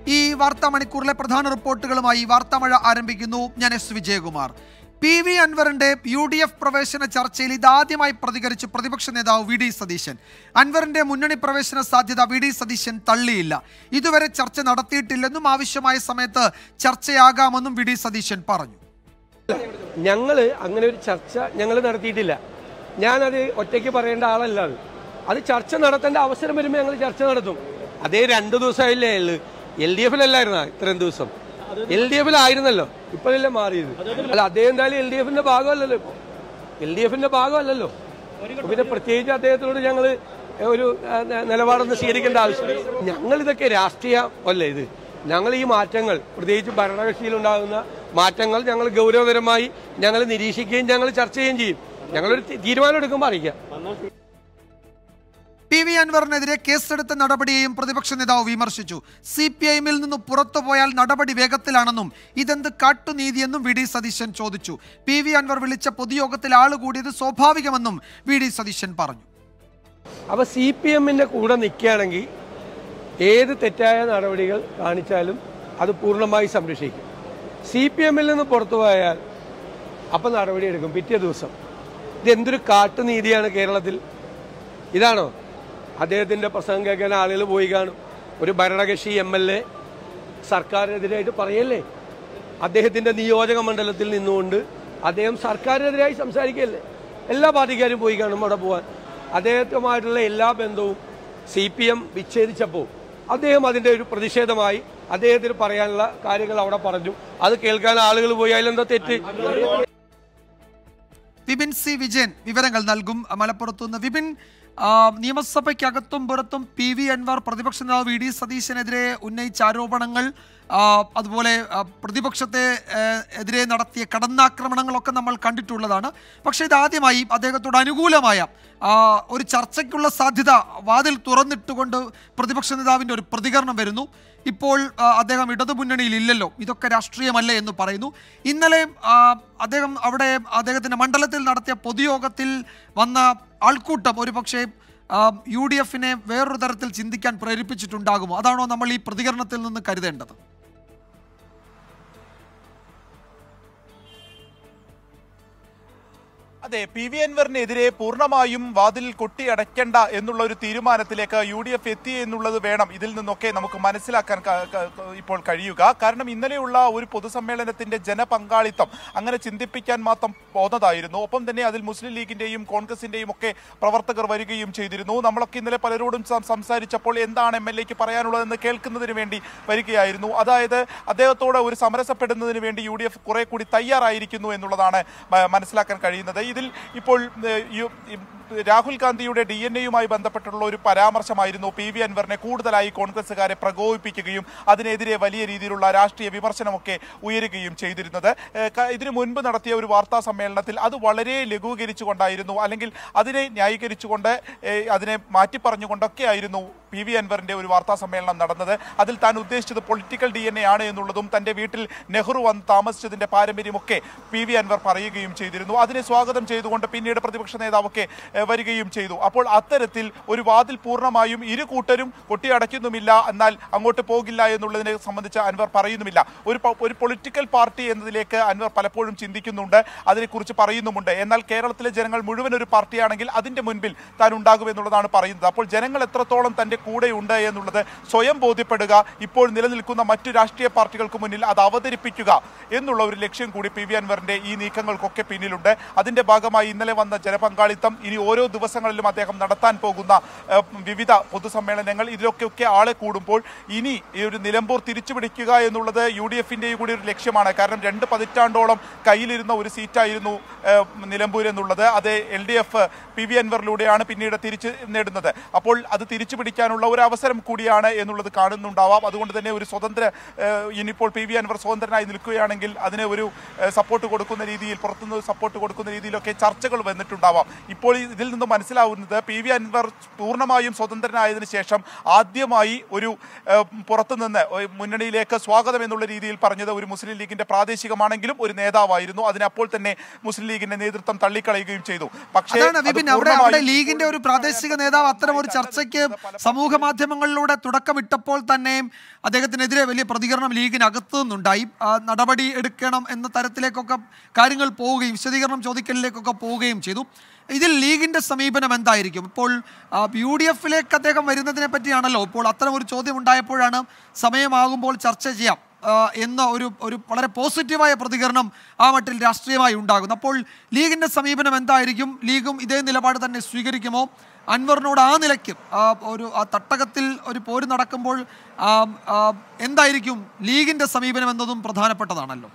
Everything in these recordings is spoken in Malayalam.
ഈ വാർത്താ മണിക്കൂറിലെ പ്രധാന റിപ്പോർട്ടുകളുമായി വാർത്താമഴ ആരംഭിക്കുന്നു ഞാൻ എസ് വിജയകുമാർ പി വി അൻവറിന്റെ യു ഡി എഫ് പ്രവേശന ചർച്ചയിൽ ഇതാദ്യമായി പ്രതികരിച്ച് പ്രതിപക്ഷ നേതാവ് വി ഡി സതീശൻ അൻവറിന്റെ മുന്നണി പ്രവേശന സാധ്യത വി ഡി സതീശൻ തള്ളിയില്ല ഇതുവരെ ചർച്ച നടത്തിയിട്ടില്ലെന്നും ആവശ്യമായ സമയത്ത് ചർച്ചയാകാമെന്നും വി ഡി സതീശൻ പറഞ്ഞു ഞങ്ങൾ അങ്ങനെ ഒരു ചർച്ച ഞങ്ങൾ നടത്തിയിട്ടില്ല ഞാനത് ഒറ്റയ്ക്ക് പറയേണ്ട ആളല്ല അത് അത് ചർച്ച നടത്തേണ്ട അവസരം വരുമ്പോൾ ഞങ്ങൾ ചർച്ച നടത്തും അതേ രണ്ട് ദിവസമായില്ലേ ഉള്ളു എൽ ഡി എഫിലല്ലായിരുന്ന ഇത്രയും ദിവസം എൽ ഡി എഫിലായിരുന്നല്ലോ ഇപ്പോഴല്ലേ മാറിയത് അല്ല അദ്ദേഹം എന്തായാലും എൽ ഡി എഫിന്റെ ഭാഗമല്ലല്ലോ ഇപ്പോൾ എൽ ഡി എഫിന്റെ ഭാഗമല്ലല്ലോ അപ്പൊ പിന്നെ പ്രത്യേകിച്ച് അദ്ദേഹത്തിനോട് ഞങ്ങൾ ഒരു ആ, ന- നിലപാടൊന്നും സ്വീകരിക്കേണ്ട ആവശ്യം ഞങ്ങൾ ഇതൊക്കെ രാഷ്ട്രീയം അല്ലേ ഇത് ഞങ്ങൾ ഈ മാറ്റങ്ങൾ പ്രത്യേകിച്ച് ഭരണകക്ഷിയിലുണ്ടാകുന്ന മാറ്റങ്ങൾ ഞങ്ങൾ ഗൗരവതരമായി ഞങ്ങൾ നിരീക്ഷിക്കുകയും ഞങ്ങൾ ചർച്ച ചെയ്യുകയും ചെയ്യും ഞങ്ങളൊരു തി- തീരുമാനം എടുക്കുമ്പോൾ അറിയിക്കാം പി വി അൻവറിനെതിരെ കേസെടുത്ത നടപടിയെയും പ്രതിപക്ഷ നേതാവ് വിമർശിച്ചു സി പി ഐഎമ്മിൽ നിന്ന് പുറത്തുപോയാൽ നടപടി വേഗത്തിലാണെന്നും ഇതെന്ത് കാട്ടുനീതിയെന്നും വി ഡി സതീശൻ ചോദിച്ചു പി വി അൻവർ വിളിച്ച പൊതുയോഗത്തിൽ ആള് കൂടിയത് സ്വാഭാവികമെന്നും വി ഡി സതീശൻ പറഞ്ഞു അപ്പോൾ സി പി എമ്മിൻ്റെ കൂടെ നിൽക്കുകയാണെങ്കിൽ ഏത് തെറ്റായ നടപടികൾ കാണിച്ചാലും അത് പൂർണ്ണമായി സംരക്ഷിക്കും സി പി എമ്മിൽ നിന്ന് പുറത്തു പോയാൽ അപ്പം നടപടിയെടുക്കും പിറ്റേ ദിവസം ഇതെന്തൊരു കാട്ടുനീതിയാണ് കേരളത്തിൽ ഇതാണോ അദ്ദേഹത്തിൻ്റെ പ്രസംഗം കേൾക്കാൻ ആളുകൾ പോയി കാണും ഒരു ഭരണകക്ഷി എം എൽ എ സർക്കാരിനെതിരായിട്ട് പറയല്ലേ അദ്ദേഹത്തിൻ്റെ നിയോജക മണ്ഡലത്തിൽ നിന്നുകൊണ്ട് അദ്ദേഹം സർക്കാരിനെതിരായി സംസാരിക്കുകയല്ലേ എല്ലാ പാർട്ടിക്കാരും പോയി കാണും അവിടെ പോകാൻ അദ്ദേഹത്തുമായിട്ടുള്ള എല്ലാ ബന്ധവും സി പി എം വിച്ഛേദിച്ചപ്പോൾ അദ്ദേഹം അതിൻ്റെ ഒരു പ്രതിഷേധമായി അദ്ദേഹത്തിന് പറയാനുള്ള കാര്യങ്ങൾ അവിടെ പറഞ്ഞു അത് കേൾക്കാൻ ആളുകൾ പോയി അതിലെന്താ തെറ്റ് വിപിൻ സി വിജയൻ വിവരങ്ങൾ നൽകും മലപ്പുറത്തു നിന്ന് വിപിൻ ആ, നിയമസഭയ്ക്കകത്തും പുറത്തും പി വി അൻവർ പ്രതിപക്ഷ നേതാവ് വി ഡി സതീശനെതിരെ ഉന്നയിച്ച ആരോപണങ്ങൾ ആ, അതുപോലെ ആ, പ്രതിപക്ഷത്തെ ഏ, എതിരെ നടത്തിയ കടന്നാക്രമണങ്ങളൊക്കെ നമ്മൾ കണ്ടിട്ടുള്ളതാണ് പക്ഷേ ഇതാദ്യമായി അദ്ദേഹത്തോട് അനുകൂലമായ ആ, ഒരു ചർച്ചയ്ക്കുള്ള സാധ്യത വാതിൽ തുറന്നിട്ടുകൊണ്ട് പ്രതിപക്ഷ നേതാവിൻ്റെ ഒരു പ്രതികരണം വരുന്നു ഇപ്പോൾ ആ, അദ്ദേഹം ഇടതുമുന്നണിയിൽ ഇല്ലല്ലോ ഇതൊക്കെ രാഷ്ട്രീയമല്ലേ എന്ന് പറയുന്നു ഇന്നലെ ആ, അദ്ദേഹം അവിടെ അദ്ദേഹത്തിന്റെ മണ്ഡലത്തിൽ നടത്തിയ പൊതുയോഗത്തിൽ വന്ന ആൾക്കൂട്ടം ഒരു പക്ഷേ യു ഡി എഫിനെ വേറൊരു തരത്തിൽ ചിന്തിക്കാൻ പ്രേരിപ്പിച്ചിട്ടുണ്ടാകുമോ അതാണോ നമ്മൾ ഈ പ്രതികരണത്തിൽ നിന്ന് കരുതേണ്ടത് അതെ പി വി അൻവറിനെതിരെ പൂർണ്ണമായും വാതിൽ കൊട്ടിയടയ്ക്കേണ്ട എന്നുള്ള ഒരു തീരുമാനത്തിലേക്ക് യു ഡി എഫ് എത്തി എന്നുള്ളത് വേണം ഇതിൽ നിന്നൊക്കെ നമുക്ക് മനസ്സിലാക്കാൻ ക- ക- ഇപ്പോൾ കഴിയുക കാരണം ഇന്നലെയുള്ള ഒരു പൊതുസമ്മേളനത്തിന്റെ ജനപങ്കാളിത്തം അങ്ങനെ ചിന്തിപ്പിക്കാൻ മാത്രം പോന്നതായിരുന്നു ഒപ്പം തന്നെ അതിൽ മുസ്ലിം ലീഗിന്റെയും കോൺഗ്രസിന്റെയും ഒക്കെ പ്രവർത്തകർ വരികയും ചെയ്തിരുന്നു നമ്മളൊക്കെ ഇന്നലെ പലരോടും സം- സംസാരിച്ചപ്പോൾ എന്താണ് എം എൽ എക്ക് പറയാനുള്ളതെന്ന് കേൾക്കുന്നതിന് വേണ്ടി വരികയായിരുന്നു അതായത് അദ്ദേഹത്തോട് ഒരു സമരസപ്പെടുന്നതിന് വേണ്ടി യു ഡി എഫ് കുറെ കൂടി തയ്യാറായിരിക്കുന്നു എന്നുള്ളതാണ് മ- മനസ്സിലാക്കാൻ കഴിയുന്നത് ഇതിൽ ഇപ്പോൾ ഏഹ്, യു- ഈ രാഹുൽ ഗാന്ധിയുടെ ഡി എൻ എയുമായി ബന്ധപ്പെട്ടുള്ള ഒരു പരാമർശമായിരുന്നു പി വി അൻവറിനെ കൂടുതലായി കോൺഗ്രസുകാരെ പ്രകോപിപ്പിക്കുകയും അതിനെതിരെ വലിയ രീതിയിലുള്ള രാഷ്ട്രീയ വിമർശനമൊക്കെ ഉയരുകയും ചെയ്തിരുന്നത് ഏഹ്, ക- ഇതിനു മുൻപ് നടത്തിയ ഒരു വാർത്താ സമ്മേളനത്തിൽ അത് വളരെ ലഘൂകരിച്ചുകൊണ്ടായിരുന്നു അല്ലെങ്കിൽ അതിനെ ന്യായീകരിച്ചുകൊണ്ട് ഏഹ്, അതിനെ മാറ്റിപ്പറഞ്ഞുകൊണ്ടൊക്കെ ആയിരുന്നു പി വി അൻവറിന്റെ ഒരു വാർത്താ സമ്മേളനം നടന്നത് അതിൽ താൻ ഉദ്ദേശിച്ചത് പൊളിറ്റിക്കൽ ഡി എൻ എ ആണ് എന്നുള്ളതും തന്റെ വീട്ടിൽ നെഹ്റു വന്ന് താമസിച്ചതിന്റെ പാരമ്പര്യമൊക്കെ പി വി അൻവർ പറയുകയും ചെയ്തിരുന്നു അതിനെ സ്വാഗതം ചെയ്തുകൊണ്ട് പിന്നീട് പ്രതിപക്ഷ നേതാവൊക്കെ ഏഹ്, വരികയും ചെയ്തു അപ്പോൾ അത്തരത്തിൽ ഒരു വാതിൽ പൂർണ്ണമായും ഇരു കൂട്ടരും കൊട്ടിയടയ്ക്കുന്നുമില്ല എന്നാൽ അങ്ങോട്ട് പോകില്ല എന്നുള്ളതിനെ സംബന്ധിച്ച് അൻവർ പറയുന്നുമില്ല ഒരു പ- ഒരു പൊളിറ്റിക്കൽ പാർട്ടി എന്നതിലേക്ക് അൻവർ പലപ്പോഴും ചിന്തിക്കുന്നുണ്ട് അതിനെക്കുറിച്ച് പറയുന്നുമുണ്ട് എന്നാൽ കേരളത്തിലെ ജനങ്ങൾ മുഴുവൻ ഒരു പാർട്ടിയാണെങ്കിൽ അതിന്റെ മുൻപിൽ താൻ ഉണ്ടാകുമെന്നുള്ളതാണ് പറയുന്നത് അപ്പോൾ ജനങ്ങൾ എത്രത്തോളം തന്റെ കൂടെയുണ്ട് എന്നുള്ളത് സ്വയം ബോധ്യപ്പെടുക ഇപ്പോൾ നിലനിൽക്കുന്ന മറ്റു രാഷ്ട്രീയ പാർട്ടികൾക്ക് മുന്നിൽ അത് അവതരിപ്പിക്കുക എന്നുള്ള ഒരു ലക്ഷ്യം കൂടി പി വി അൻവറിന്റെ ഈ നീക്കങ്ങൾക്കൊക്കെ പിന്നിലുണ്ട് അതിന്റെ ഭാഗമായി ഇന്നലെ വന്ന ജനപങ്കാളിത്തം ഇനി ഓരോ ദിവസങ്ങളിലും അദ്ദേഹം നടത്താൻ പോകുന്ന ഏഹ്, വിവിധ പൊതുസമ്മേളനങ്ങൾ ഇതിലൊക്കെ ആളെ കൂടുമ്പോൾ ഇനി ഈ ഒരു നിലമ്പൂർ തിരിച്ചുപിടിക്കുക എന്നുള്ളത് യു ഡി എഫിന്റെ കൂടി ഒരു ലക്ഷ്യമാണ് കാരണം രണ്ട് പതിറ്റാണ്ടോളം കയ്യിലിരുന്ന ഒരു സീറ്റായിരുന്നു ഏഹ്, നിലമ്പൂർ എന്നുള്ളത് അത് L D F P V അൻവറിലൂടെയാണ് പിന്നീട് തിരിച്ച് നേടുന്നത് അപ്പോൾ അത് തിരിച്ചു പിടിക്കാനുള്ള ഒരു അവസരം കൂടിയാണ് എന്നുള്ളത് കാണുന്നുണ്ടാവാം അതുകൊണ്ട് തന്നെ ഒരു സ്വതന്ത്ര ഏഹ്, ഇനിയിപ്പോൾ പി വി അൻവർ സ്വതന്ത്രനായി നിൽക്കുകയാണെങ്കിൽ അതിന് ഒരു ഏഹ്, സപ്പോർട്ട് കൊടുക്കുന്ന രീതിയിൽ പുറത്തുനിന്ന് സപ്പോർട്ട് കൊടുക്കുന്ന രീതിയിലൊക്കെ ഒക്കെ ചർച്ചകൾ വന്നിട്ടുണ്ടാവാം ഇപ്പോൾ ഇതിൽ നിന്ന് മനസ്സിലാവുന്നത് പി വി അൻവർ പൂർണ്ണമായും സ്വതന്ത്രനായതിനു ശേഷം ആദ്യമായി ഒരു ഏഹ്, പുറത്തുനിന്ന് ഒരു മുന്നണിയിലേക്ക് സ്വാഗതം എന്നുള്ള രീതിയിൽ പറഞ്ഞത് ഒരു മുസ്ലിം ലീഗിന്റെ പ്രാദേശികമാണെങ്കിലും ഒരു നേതാവായിരുന്നു അതിനപ്പോൾ തന്നെ മുസ്ലിം ലീഗിന്റെ നേതൃത്വം തള്ളിക്കളയുകയും ചെയ്തു പക്ഷേ അതാണ് അത് വിപിൻ അവിടെ അവിടെ പൂർണ്ണമായും ലീഗിന്റെ ഒരു പ്രാദേശിക നേതാവ് അത്തരം ഒരു ചർച്ചയ്ക്ക് സമൂഹ മാധ്യമങ്ങളിലൂടെ തുടക്കമിട്ടപ്പോൾ തന്നെയും അദ്ദേഹത്തിനെതിരെ വലിയ പ്രതികരണം ലീഗിനകത്തു നിന്നുണ്ടായി ആ, നടപടി എടുക്കണം എന്ന തരത്തിലേക്കൊക്കെ കാര്യങ്ങൾ പോവുകയും വിശദീകരണം ചോദിക്കലിലേക്കൊക്കെ പോവുകയും ചെയ്തു ഇതിൽ ലീഗിന്റെ സമീപനം എന്തായിരിക്കും ഇപ്പോൾ യു ഡി എഫിലേക്ക് അദ്ദേഹം വരുന്നതിനെ പറ്റിയാണല്ലോ ഇപ്പോൾ അത്തരം ഒരു ചോദ്യം ഉണ്ടായപ്പോഴാണ് സമയമാകുമ്പോൾ ചർച്ച ചെയ്യാം ആ, എന്ന ഒരു ഒരു വളരെ പോസിറ്റീവായ പ്രതികരണം ആ മട്ടിൽ രാഷ്ട്രീയമായി ഉണ്ടാകുന്നു അപ്പോൾ ലീഗിന്റെ സമീപനം എന്തായിരിക്കും ലീഗും ഇതേ നിലപാട് തന്നെ സ്വീകരിക്കുമോ അൻവറിനോട് ആ നിലയ്ക്ക് ആ, ഒരു ആ തട്ടകത്തിൽ ഒരു പോര് നടക്കുമ്പോൾ ആ, ആ, എന്തായിരിക്കും ലീഗിന്റെ സമീപനം എന്നതും പ്രധാനപ്പെട്ടതാണല്ലോ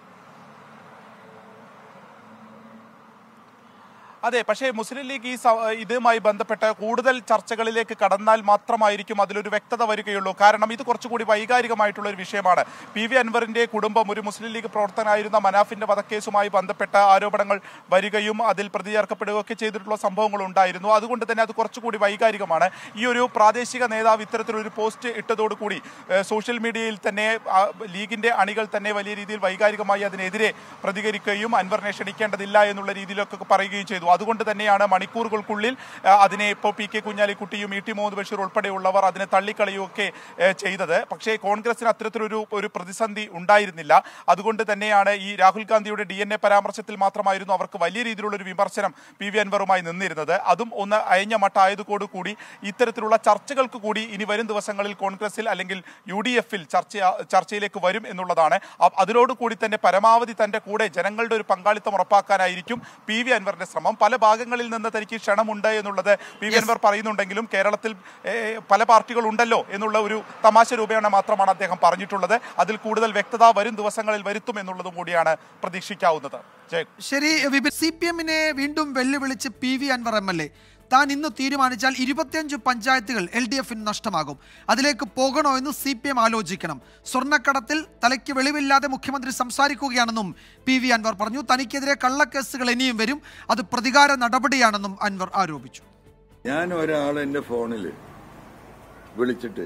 അതെ പക്ഷേ മുസ്ലിം ലീഗ് ഈ സ- ഇതുമായി ബന്ധപ്പെട്ട് കൂടുതൽ ചർച്ചകളിലേക്ക് കടന്നാൽ മാത്രമായിരിക്കും അതിലൊരു വ്യക്തത വരികയുള്ളൂ കാരണം ഇത് കുറച്ചുകൂടി വൈകാരികമായിട്ടുള്ള ഒരു വിഷയമാണ് പി വി അൻവറിന്റെ കുടുംബം ഒരു മുസ്ലിം ലീഗ് പ്രവർത്തകനായിരുന്ന മനാഫിന്റെ വധക്കേസുമായി ബന്ധപ്പെട്ട ആരോപണങ്ങൾ വരികയും അതിൽ പ്രതി ചേർക്കപ്പെടുകയൊക്കെ ചെയ്തിട്ടുള്ള സംഭവങ്ങൾ ഉണ്ടായിരുന്നു അതുകൊണ്ട് തന്നെ അത് കുറച്ചുകൂടി വൈകാരികമാണ് ഈ ഒരു പ്രാദേശിക നേതാവ് ഇത്തരത്തിലൊരു പോസ്റ്റ് ഇട്ടതോടുകൂടി ഏഹ്, സോഷ്യൽ മീഡിയയിൽ തന്നെ ആ, ലീഗിന്റെ അണികൾ തന്നെ വലിയ രീതിയിൽ വൈകാരികമായി അതിനെതിരെ പ്രതികരിക്കുകയും അൻവറിനെ ക്ഷണിക്കേണ്ടതില്ല എന്നുള്ള രീതിയിലൊക്കെ പറയുകയും ചെയ്തു അതുകൊണ്ട് തന്നെയാണ് മണിക്കൂറുകൾക്കുള്ളിൽ ആ, അതിനെ ഇപ്പോൾ പി കെ കുഞ്ഞാലിക്കുട്ടിയും ഇ ടി മുഹമ്മദ് ബഷീർ ഉൾപ്പെടെയുള്ളവർ അതിനെ തള്ളിക്കളയുകയൊക്കെ ഏഹ്, ചെയ്തത് പക്ഷേ കോൺഗ്രസിന് അത്തരത്തിലൊരു ഒരു പ്രതിസന്ധി ഉണ്ടായിരുന്നില്ല അതുകൊണ്ട് തന്നെയാണ് ഈ രാഹുൽ ഗാന്ധിയുടെ ഡി എൻ എ പരാമർശത്തിൽ മാത്രമായിരുന്നു അവർക്ക് വലിയ രീതിയിലുള്ള ഒരു വിമർശനം പി വി അൻവറുമായി നിന്നിരുന്നത് അതും ഒന്ന് അയഞ്ഞ മട്ടായതോടുകൂടി ഇത്തരത്തിലുള്ള ചർച്ചകൾക്ക് കൂടി ഇനി വരും ദിവസങ്ങളിൽ കോൺഗ്രസിൽ അല്ലെങ്കിൽ യു ഡി എഫിൽ ചർച്ച ചർച്ചയിലേക്ക് വരും എന്നുള്ളതാണ് അ- അതിനോടുകൂടി തന്നെ പരമാവധി തന്റെ കൂടെ ജനങ്ങളുടെ ഒരു പങ്കാളിത്തം ഉറപ്പാക്കാനായിരിക്കും പി വി അൻവറിന്റെ ശ്രമം പല ഭാഗങ്ങളിൽ നിന്ന് തനിക്ക് ക്ഷണമുണ്ട് എന്നുള്ളത് പി വി അൻവർ പറയുന്നുണ്ടെങ്കിലും കേരളത്തിൽ ഏ, പല പാർട്ടികൾ ഉണ്ടല്ലോ എന്നുള്ള ഒരു തമാശ രൂപേണ മാത്രമാണ് അദ്ദേഹം പറഞ്ഞിട്ടുള്ളത് അതിൽ കൂടുതൽ വ്യക്തത വരും ദിവസങ്ങളിൽ വരുത്തും എന്നുള്ളതും കൂടിയാണ് പ്രതീക്ഷിക്കാവുന്നത് ജയ ശരി വിപിൻ സി പി എമ്മിനെ വീണ്ടും വെല്ലുവിളിച്ച് P V Anvar M L A താൻ ഇന്ന് തീരുമാനിച്ചാൽ ഇരുപത്തിയഞ്ച് പഞ്ചായത്തുകൾ എൽ ഡി എഫിന് നഷ്ടമാകും അതിലേക്ക് പോകണോ എന്ന് സി പി എം ആലോചിക്കണം സ്വർണ്ണക്കടത്തിൽ തലയ്ക്ക് വെളിവില്ലാതെ മുഖ്യമന്ത്രി സംസാരിക്കുകയാണെന്നും പി വി അൻവർ പറഞ്ഞു തനിക്കെതിരെ കള്ളക്കേസുകൾ ഇനിയും വരും അത് പ്രതികാര നടപടിയാണെന്നും അൻവർ ആരോപിച്ചു ഞാൻ ഒരാൾ എൻ്റെ ഫോണിൽ വിളിച്ചിട്ട്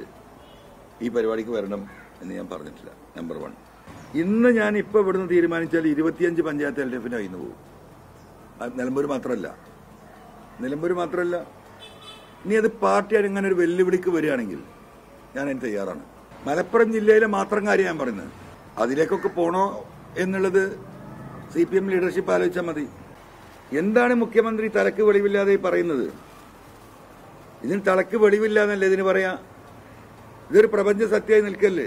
ഈ പരിപാടിക്ക് വരണം എന്ന് ഞാൻ പറഞ്ഞിട്ടില്ല നമ്പർ വൺ ഇന്ന് ഞാൻ ഇപ്പോൾ ഇവിടുന്ന് തീരുമാനിച്ചാൽ ഇരുപത്തിയഞ്ച് പഞ്ചായത്ത് എൽ ഡി എഫിന് അയിന്ന് പോകും അത് നിലമ്പൂർ മാത്രമല്ല നിലമ്പൂർ മാത്രമല്ല ഇനി അത് പാർട്ടി അങ്ങനെ ഒരു വെല്ലുവിളിക്ക് വരികയാണെങ്കിൽ ഞാൻ അതിന് തയ്യാറാണ് മലപ്പുറം ജില്ലയിലെ മാത്രം കാര്യം ഞാൻ പറയുന്നത് അതിലേക്കൊക്കെ പോണോ എന്നുള്ളത് സി പി എം ലീഡർഷിപ്പ് ആലോചിച്ചാൽ മതി എന്താണ് മുഖ്യമന്ത്രി തലക്ക് വെളിവില്ലാതെ ഈ പറയുന്നത് ഇതിന് തലക്ക് വെളിവില്ല എന്നല്ലേ ഇതിന് പറയാ ഇതൊരു പ്രപഞ്ച സത്യമായി നിൽക്കല്ലേ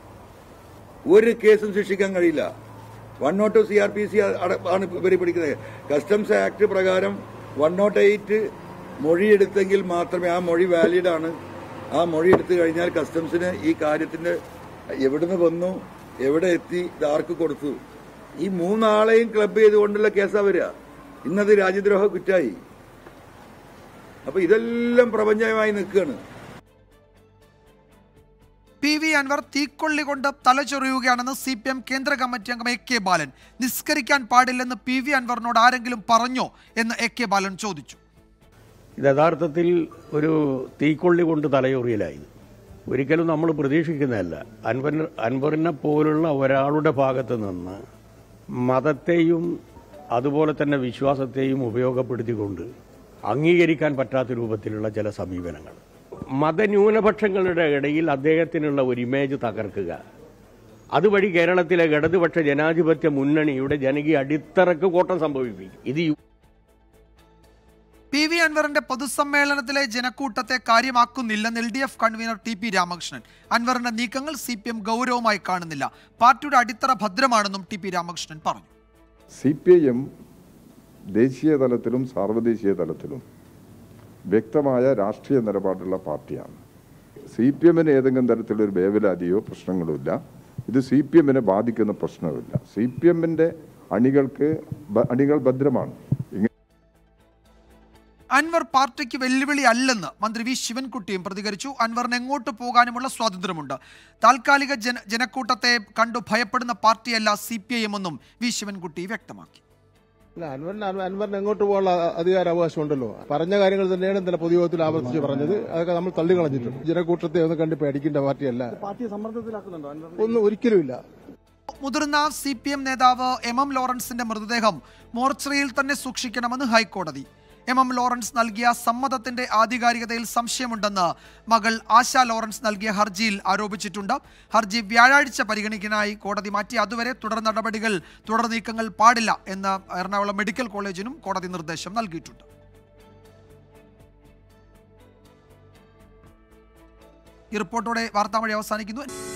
ഒരു കേസും ശിക്ഷിക്കാൻ കഴിയില്ല one note C R P C ആണ് ഇവർ പിടിക്കുന്നത് കസ്റ്റംസ് ആക്ട് പ്രകാരം വൺ നോട്ട് എയ്റ്റ് മൊഴിയെടുത്തെങ്കിൽ മാത്രമേ ആ മൊഴി വാലിഡ് ആണ് ആ മൊഴി എടുത്തു കഴിഞ്ഞാൽ കസ്റ്റംസിന് ഈ കാര്യത്തിന്റെ എവിടുന്ന് വന്നു എവിടെ എത്തി ഇത് ആർക്ക് കൊടുത്തു ഈ മൂന്നാളെയും ക്ലബ് ചെയ്തുകൊണ്ടുള്ള കേസാ വരിക ഇന്നത് രാജ്യദ്രോഹ കുറ്റായി അപ്പൊ ഇതെല്ലാം പ്രപഞ്ചമായി നിൽക്കുകയാണ് പി വി അൻവർ തീക്കൊള്ളി കൊണ്ട് തലചൊറിയുകയാണെന്ന് സി പി എം കേന്ദ്ര കമ്മിറ്റി അംഗം എ കെ ബാലൻ നിസ്കരിക്കാൻ പാടില്ലെന്ന് പി വി അൻവറിനോട് ആരെങ്കിലും പറഞ്ഞോ എന്ന് എ കെ ബാലൻ ചോദിച്ചു ഇത് യഥാർത്ഥത്തിൽ ഒരു തീക്കൊള്ളി കൊണ്ട് തലയൊറിയലായി ഒരിക്കലും നമ്മൾ പ്രതീക്ഷിക്കുന്നതല്ല അൻവർ അൻവറിനെ പോലുള്ള ഒരാളുടെ ഭാഗത്ത് നിന്ന് മതത്തെയും അതുപോലെ തന്നെ വിശ്വാസത്തെയും ഉപയോഗപ്പെടുത്തിക്കൊണ്ട് അംഗീകരിക്കാൻ പറ്റാത്ത രൂപത്തിലുള്ള ചില സമീപനങ്ങൾ മതന്യൂനപക്ഷങ്ങളുടെ ഇടയിൽ അദ്ദേഹത്തിനുള്ള ഒരു ഇമേജ് തകർക്കുക അതുവഴി കേരളത്തിലെ ഇടതുപക്ഷ ജനാധിപത്യ മുന്നണിയുടെ ജനകീയ അടിത്തറക്ക് കോട്ടം സംഭവിപ്പിക്കും ഇത് യു- പി വി അൻവറിന്റെ പൊതുസമ്മേളനത്തിലെ ജനക്കൂട്ടത്തെ കാര്യമാക്കുന്നില്ലെന്ന് L D F convener T P Ramakrishnan അൻവറിന്റെ നീക്കങ്ങൾ സി പി എം ഗൗരവമായി കാണുന്നില്ല പാർട്ടിയുടെ അടിത്തറ ഭദ്രമാണെന്നും ടി പി രാമകൃഷ്ണൻ പറഞ്ഞു സി പി ഐ എം ദേശീയ തലത്തിലും സാർവദേശീയ തലത്തിലും വ്യക്തമായ രാഷ്ട്രീയ നിലപാടുള്ള പാർട്ടിയാണ് സി പി എമ്മിന് ഏതെങ്കിലും തരത്തിലൊരു വേവലാതിയോ പ്രശ്നങ്ങളോ ഇല്ല ഇത് സി പി എമ്മിനെ ബാധിക്കുന്ന പ്രശ്നവുമില്ല സി പി എമ്മിൻ്റെ അണികൾക്ക് ബ- അണികൾ ഭദ്രമാണ് ഇങ്ങ- അൻവർ പാർട്ടിക്ക് വെല്ലുവിളി അല്ലെന്ന് മന്ത്രി വി ശിവൻകുട്ടിയും പ്രതികരിച്ചു അൻവറിന് എങ്ങോട്ട് പോകാനുമുള്ള സ്വാതന്ത്ര്യമുണ്ട് താൽക്കാലിക ജന ജനക്കൂട്ടത്തെ കണ്ടു ഭയപ്പെടുന്ന പാർട്ടിയല്ല സി പി ഐ എം എന്നും വി ശിവൻകുട്ടി വ്യക്തമാക്കി അല്ല അൻവറിന് അൻവ- അൻവറിന് എങ്ങോട്ട് പോകാനുള്ള അധികാര അവകാശം ഉണ്ടല്ലോ പറഞ്ഞ കാര്യങ്ങൾ തന്നെയാണ് ഇന്നലെ പൊതുയോഗത്തിൽ ആവർത്തിച്ച് പറഞ്ഞത് അതൊക്കെ നമ്മൾ തള്ളിക്കളഞ്ഞിട്ടുണ്ട് ജനക്കൂട്ടത്തെ ഒന്നും കണ്ട് പേടിക്കേണ്ട പാർട്ടിയല്ല പാർട്ടിയെ സമ്മർദ്ദത്തിലാക്കുന്നുണ്ടോ അൻവർ ഒന്നും ഒരിക്കലുമില്ല മുതിർന്ന സി പി എം നേതാവ് എം എം ലോറൻസിന്റെ മൃതദേഹം മോർച്ചറിയിൽ തന്നെ സൂക്ഷിക്കണമെന്ന് ഹൈക്കോടതി എം എം ലോറൻസ് നൽകിയ സമ്മതത്തിന്റെ ആധികാരികതയിൽ സംശയമുണ്ടെന്ന് മകൾ ആശ ലോറൻസ് നൽകിയ ഹർജിയിൽ ആരോപിച്ചിട്ടുണ്ട് ഹർജി വ്യാഴാഴ്ച പരിഗണിക്കാനായി കോടതി മാറ്റി അതുവരെ തുടർ നടപടികൾ തുടർ നീക്കങ്ങൾ പാടില്ല എന്ന് എറണാകുളം മെഡിക്കൽ കോളേജിനും കോടതി നിർദ്ദേശം നൽകിയിട്ടുണ്ട് ഈ റിപ്പോർട്ടോടെ വാർത്താമഴി അവസാനിക്കുന്നു